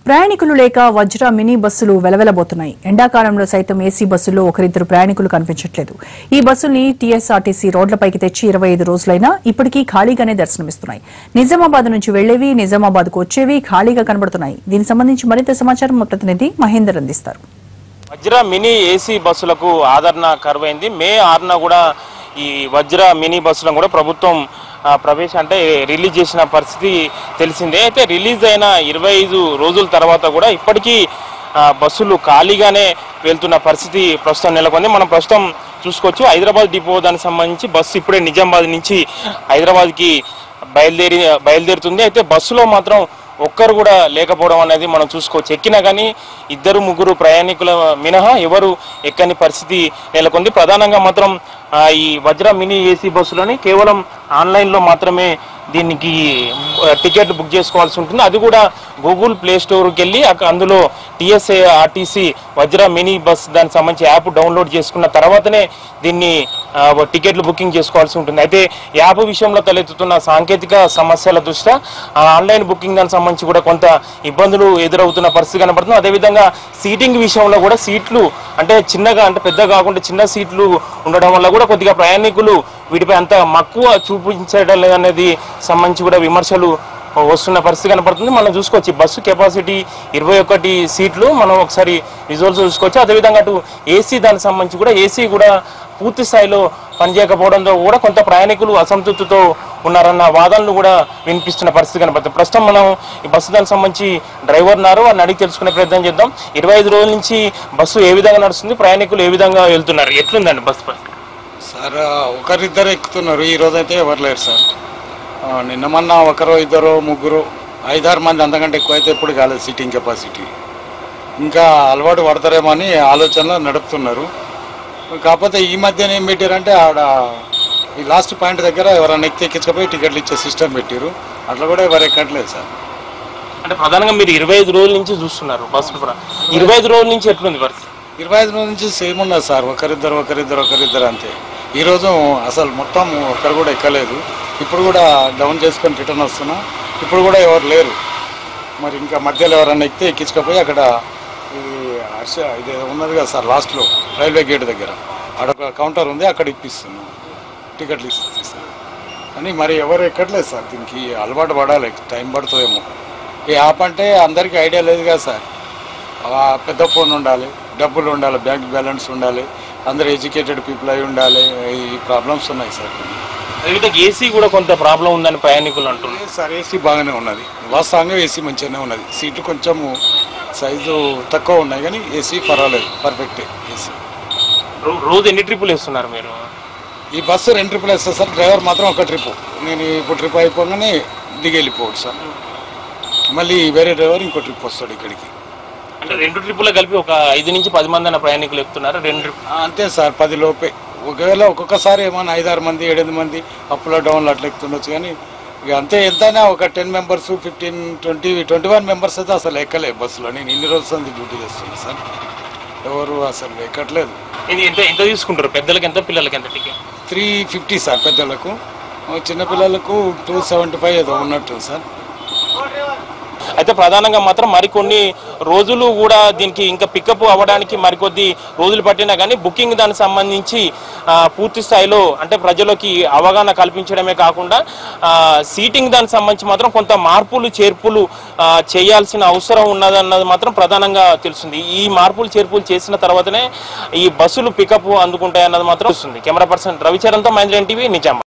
ప్రయాణికులు లేక వజ్ర మినీ బస్సులు వెలవెలబోతున్నాయి ఎండాకాలంలో సైతం ఏసీ బస్సుల్లో ఒకరిద్దరు ప్రయాణికులు కనిపించట్లేదు ఈ బస్సుల్ని టీఎస్ఆర్టీసీ రోడ్లపైకి తెచ్చి ఇరవై ఐదు రోజులైనా ఇప్పటికీ ఖాళీగానే దర్శనమిస్తున్నాయి నిజామాబాద్ నుంచి వెళ్లేవి నిజామాబాద్ కు వచ్చేవి ఖాళీగా కనబడుతున్నాయి దీనికి సంబంధించి మరింత సమాచారం మా ప్రతినిధి మహేందర్ అందిస్తారు వజ్ర మినీ ఏసీ బస్సులకు ఆదరణ కరువైంది మే ఆరున కూడా ఈ వజ్ర మినీ బస్సులను కూడా ప్రభుత్వం ఆ, ప్రవేశ అంటే రిలీజ్ చేసిన పరిస్థితి తెలిసిందే అయితే రిలీజ్ అయిన ఇరవై ఐదు రోజుల తర్వాత కూడా ఇప్పటికీ ఆ, బస్సులు ఖాళీగానే వెళ్తున్న పరిస్థితి ప్రస్తుతం నెలకొంది మనం ప్రస్తుతం చూసుకోవచ్చు హైదరాబాద్ డిపో దానికి సంబంధించి బస్సు ఇప్పుడే నిజామాబాద్ నుంచి హైదరాబాద్కి బయలుదేరి బయలుదేరుతుంది అయితే బస్సులో మాత్రం ఒక్కరు కూడా లేకపోవడం అనేది మనం చూసుకోవచ్చు ఎక్కినా కానీ ఇద్దరు ముగ్గురు ప్రయాణికుల మినహా ఎవరు ఎక్కని పరిస్థితి నెలకొంది ప్రధానంగా మాత్రం ఆ, ఈ వజ్ర మినీ ఏసీ బస్సులని కేవలం ఆన్లైన్లో మాత్రమే దీనికి ఆ, టికెట్ బుక్ చేసుకోవాల్సి ఉంటుంది అది కూడా గూగుల్ ప్లే స్టోర్కి వెళ్ళి అక్క- అందులో టిఎస్ఏ ఆర్టీసీ వజ్ర మినీ బస్ దానికి సంబంధించి యాప్ డౌన్లోడ్ చేసుకున్న తర్వాతనే దీన్ని ఆ, టికెట్లు బుకింగ్ చేసుకోవాల్సి ఉంటుంది అయితే యాప్ విషయంలో తలెత్తుతున్న సాంకేతిక సమస్యల దృష్ట్యా ఆ ఆన్లైన్ బుకింగ్ దానికి సంబంధించి కూడా కొంత ఇబ్బందులు ఎదురవుతున్న పరిస్థితి కనబడుతుంది అదేవిధంగా సీటింగ్ విషయంలో కూడా సీట్లు అంటే చిన్నగా అంటే పెద్ద కాకుండా చిన్న సీట్లు ఉండడం వల్ల కూడా కొద్దిగా ప్రయాణికులు వీటిపై అంత మక్కువ చూపించడం లేదనేది సంబంధించి కూడా విమర్శలు వస్తున్న పరిస్థితి కనపడుతుంది మనం చూసుకోవచ్చు ఈ బస్సు కెపాసిటీ ఇరవై ఒకటి సీట్లు మనం ఒకసారి విజువల్స్ చూసుకోవచ్చు అదేవిధంగా అటు ఏసీ దానికి సంబంధించి కూడా ఏసీ కూడా పూర్తి స్థాయిలో పనిచేయకపోవడంతో కూడా కొంత ప్రయాణికులు అసంతృప్తితో ఉన్నారన్న వాదనలు కూడా వినిపిస్తున్న పరిస్థితి కనపడుతుంది ప్రస్తుతం మనం ఈ బస్సు దానికి సంబంధించి డ్రైవర్ ఉన్నారు వారిని అడిగి తెలుసుకునే ప్రయత్నం చేద్దాం ఇరవై ఐదు రోజుల నుంచి బస్సు ఏ విధంగా నడుస్తుంది ప్రయాణికులు ఏ విధంగా వెళ్తున్నారు ఎట్లుందండి బస్సు పై సార్ ఒకరిద్దరు ఎక్కుతున్నారు ఈ రోజు అయితే ఎవరు లేరు సార్ ఆ, నిన్న మొన్న ఒకరు ఇద్దరు ముగ్గురు ఐదారు మంది అంతకంటే ఎక్కువ అయితే ఎప్పుడు కాలేదు సీటింగ్ కెపాసిటీ ఇంకా అలవాటు పడతారేమో అని ఆలోచనలో నడుపుతున్నారు కాకపోతే ఈ మధ్యన ఏం పెట్టారంటే ఆడ ఈ లాస్ట్ పాయింట్ దగ్గర ఎవరైనా ఎక్కి ఎక్కించకపోయి టికెట్లు ఇచ్చే సిస్టమ్ పెట్టారు అట్లా కూడా ఎవరు ఎక్కట్లేదు సార్ అంటే ప్రధానంగా మీరు ఇరవై ఐదు రోజుల నుంచి చూస్తున్నారు బస్సు ప్ర- ఇరవై ఐదు రోజుల నుంచి ఎట్లుంది పరిస్థితి ఇరవై ఐదు రోజుల నుంచి సేమ్ ఉన్నది సార్ ఒకరిద్దరు ఒకరిద్దరు ఒకరిద్దరు అంతే ఈరోజు అసలు మొత్తం ఒక్కరు కూడా ఎక్కలేదు ఇప్పుడు కూడా డౌన్ చేసుకొని రిటర్న్ వస్తున్నా ఇప్పుడు కూడా ఎవరు లేరు మరి ఇంకా మధ్యలో ఎవరన్నా ఎక్కితే ఎక్కించకపోయి అక్కడ ఇది హర్ష ఇది ఉన్నది కదా సార్ లాస్ట్లో రైల్వే గేట్ దగ్గర అక్కడ ఒక కౌంటర్ ఉంది అక్కడ ఇప్పిస్తున్నాం టికెట్లు ఇస్తాం కానీ మరి ఎవరు ఎక్కట్లేదు సార్ దీనికి అలవాటు పడాలి టైం పడుతుందేమో ఈ యాప్ అంటే అందరికీ ఐడియా లేదు కదా సార్ ఆ పెద్ద ఫోన్ ఉండాలి డబ్బులు ఉండాలి బ్యాంక్ బ్యాలెన్స్ ఉండాలి అందరు ఎడ్యుకేటెడ్ పీపుల్ అయి ఉండాలి ఈ ప్రాబ్లమ్స్ ఉన్నాయి సార్ అదేవిధంగా ఏసీ కూడా కొంత ప్రాబ్లం ఉందని ప్రయాణికులు అంటున్నారు లేదు సార్ ఏసీ బాగానే ఉన్నది వాస్తవంగా ఏసీ మంచిగానే ఉన్నది సీట్లు కొంచెము సైజు తక్కువ ఉన్నాయి కానీ ఏసీ పర్వాలేదు పర్ఫెక్ట్ ఏసీ రో- రోజు ఎన్ని ట్రిప్పులు వేస్తున్నారు మీరు ఈ బస్సు రెండు ట్రిప్పులు వేస్తుంది సార్ డ్రైవర్ మాత్రం ఒక ట్రిప్ నేను ఇప్పుడు ట్రిప్ అయిపోగానే దిగి వెళ్ళిపోవడు సార్ మళ్ళీ వేరే డ్రైవర్ ఇంకో ట్రిప్ వస్తాడు ఇక్కడికి అంటే రెండు ట్రిప్పులు కలిపి ఒక ఐదు నుంచి పది మంది అన్న ప్రయాణికులు ఎక్కుతున్నారు రెండు ట్రిప్ ఆ, అంతే సార్ పది లోపే ఒకవేళ ఒక్కొక్కసారి ఏమన్నా ఐదారు మంది ఏడెనిమిది మంది అప్లో డౌన్లో అట్లా ఎక్కుతుండొచ్చు కానీ ఇక అంతే ఎంతైనా ఒక ten members fifteen twenty twenty one members అయితే అసలు ఎక్కలే బస్సులో నేను ఇన్ని రోజుల నుంచి డ్యూటీ చేస్తున్నాను సార్ ఎవరు అసలు ఎక్కట్లేదు ఇది ఎంత ఎంత తీసుకుంటారు పెద్దలకి ఎంత పిల్లలకి ఎంత టికెట్ త్రీ ఫిఫ్టీ సార్ పెద్దలకు చిన్నపిల్లలకు టూ సెవెంటీ ఫైవ్ ఏదో ఉన్నట్టు సార్ అయితే ప్రధానంగా మాత్రం మరికొన్ని రోజులు కూడా దీనికి ఇంకా పికప్ అవ్వడానికి మరికొద్ది రోజులు పట్టినా కానీ బుకింగ్ దానికి సంబంధించి ఆ, పూర్తి స్థాయిలో అంటే ప్రజలకి అవగాహన కల్పించడమే కాకుండా ఆ, సీటింగ్ దానికి సంబంధించి మాత్రం కొంత మార్పులు చేర్పులు ఆ, చేయాల్సిన అవసరం ఉన్నదన్నది మాత్రం ప్రధానంగా తెలుస్తుంది ఈ మార్పులు చేర్పులు చేసిన తర్వాతనే ఈ బస్సులు పికప్ అందుకుంటాయన్నది మాత్రం వస్తుంది కెమెరా పర్సన్ రవిచరణ్తో మహేంద్ర ఎన్టీవీ నిజామాబాద్